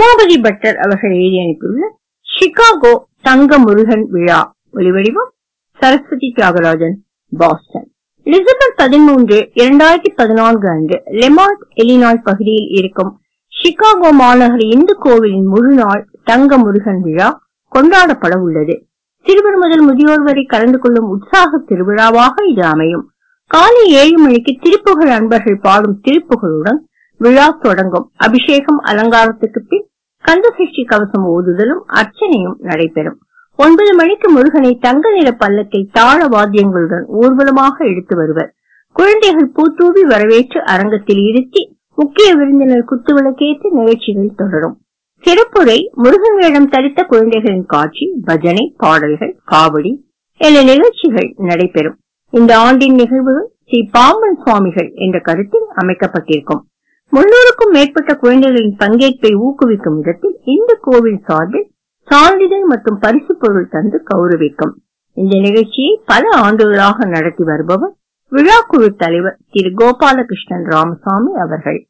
Umapathi butter அவர்கள் எழுதி அனுப்பியுள்ள சிகாகோ தங்க முருகன் விழா ஒலிவடிவம் சரஸ்வதி தியாகராஜன் பாஸ்டன் டிசம்பர் பதிமூன்று இரண்டாயிரத்தி பதினான்கு அன்று லெமார்ட் எலினாய் பகுதியில் இருக்கும் சிகாகோ மாநகர இந்து கோவிலின் முழுநாள் தங்க முருகன் விழா கொண்டாடப்பட உள்ளது சிறுவர் முதல் முதியோர் வரை கலந்து கொள்ளும் உற்சாக திருவிழாவாக இது அமையும் காலை ஏழு மணிக்கு திருப்புகழ் அன்பர்கள் பாடும் திருப்புகளுடன் விழா தொடங்கும் அபிஷேகம் அலங்காரத்துக்கு பின் கந்தசஷ்டி கவசம் ஓதுதலும் அர்ச்சனையும் நடைபெறும் ஒன்பது மணிக்கு முருகனை தங்க நிற பல்லக்கை தாள வாத்தியங்களுடன் ஊர்வலமாக எடுத்து வருவர் குழந்தைகள் பூத்தூவி வரவேற்று அரங்கத்தில் இருத்தி முக்கிய விருந்தினர் குத்துவிளக்கேற்று நிகழ்ச்சிகள் தொடரும் சிறப்புரை முருகன் வேடம் தரித்த குழந்தைகளின் காட்சி பஜனை பாடல்கள் காவடி என நிகழ்ச்சிகள் நடைபெறும் இந்த ஆண்டின் நிகழ்வுகள் ஸ்ரீ பாம்பன் சுவாமிகள் என்ற கருத்தில் அமைக்கப்பட்டிருக்கும் முன்னூறுக்கும் மேற்பட்ட குழந்தைகளின் பங்கேற்பை ஊக்குவிக்கும் விதத்தில் இந்த கோவில் சார்பில் சான்றிதழ் மற்றும் பரிசு பொருள் தந்து கௌரவிக்கும் இந்த நிகழ்ச்சியை பல ஆண்டுகளாக நடத்தி வருபவர் விழா குழு தலைவர் திரு கோபாலகிருஷ்ணன் ராமசாமி அவர்கள்